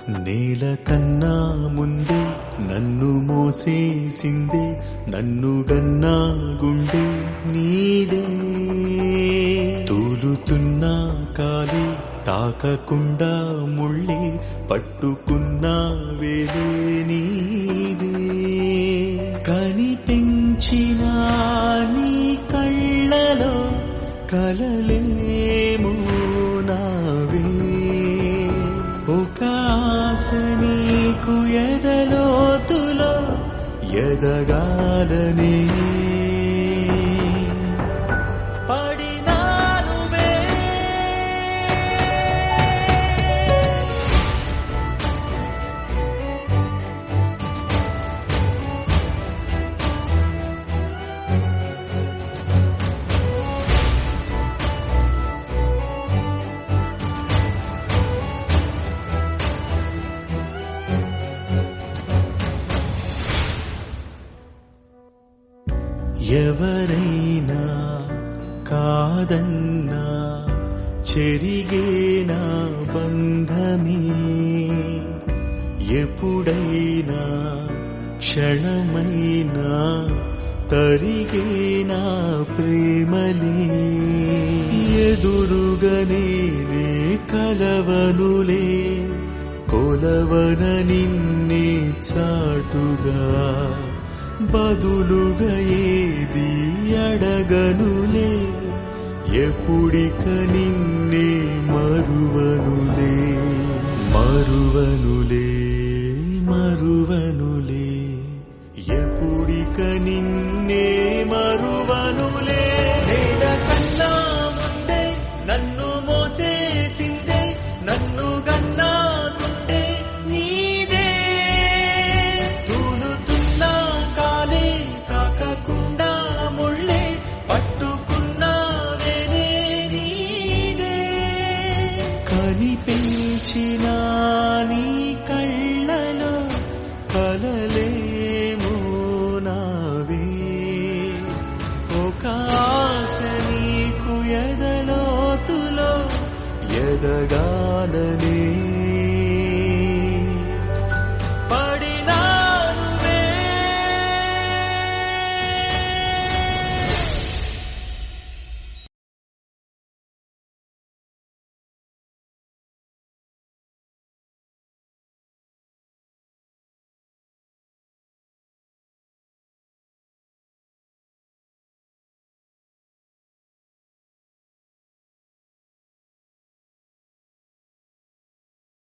నేల కన్నా ముందే నన్ను మోసేసిందే నన్ను గన్నా గుండె నీదే తూలుతున్నా కాలే తాకకుండా ముళ్ళే పట్టుకున్నా వేలే నీదే కనిపించిన నీ కళ్ళలో కలలేమో నావే ఒక ఆశ నీకు ఎదలోతులో ఎదగాలని పడినానువే ఎవరైనా కాదన్నా చెరిగేనా బంధమే ఎప్పుడైనా క్షణమైనా తరిగేనా ప్రేమలే ఎదురుగనే నే కలవనులే కొలవన నిన్నే చాటుగా బదులుగా ఏది అడగనులే ఎప్పుడిక నిన్నే మరువనులే మరువనులే మరువనులే ఎప్పుడిక నిన్నే మరువనులే నేల కన్నా ముందే నన్ను మోసేసిందే నన్ను గన్నా గుండె నీదే తూలుతున్నా కాలే తాకకుండా ముళ్ళే పట్టుకున్నా వేరే నీదే కనిపించిన నీ కళ్ళలో కలలేమో నావే ఒక ఆశ నీకు ఎదలోతులో ఎదగాలని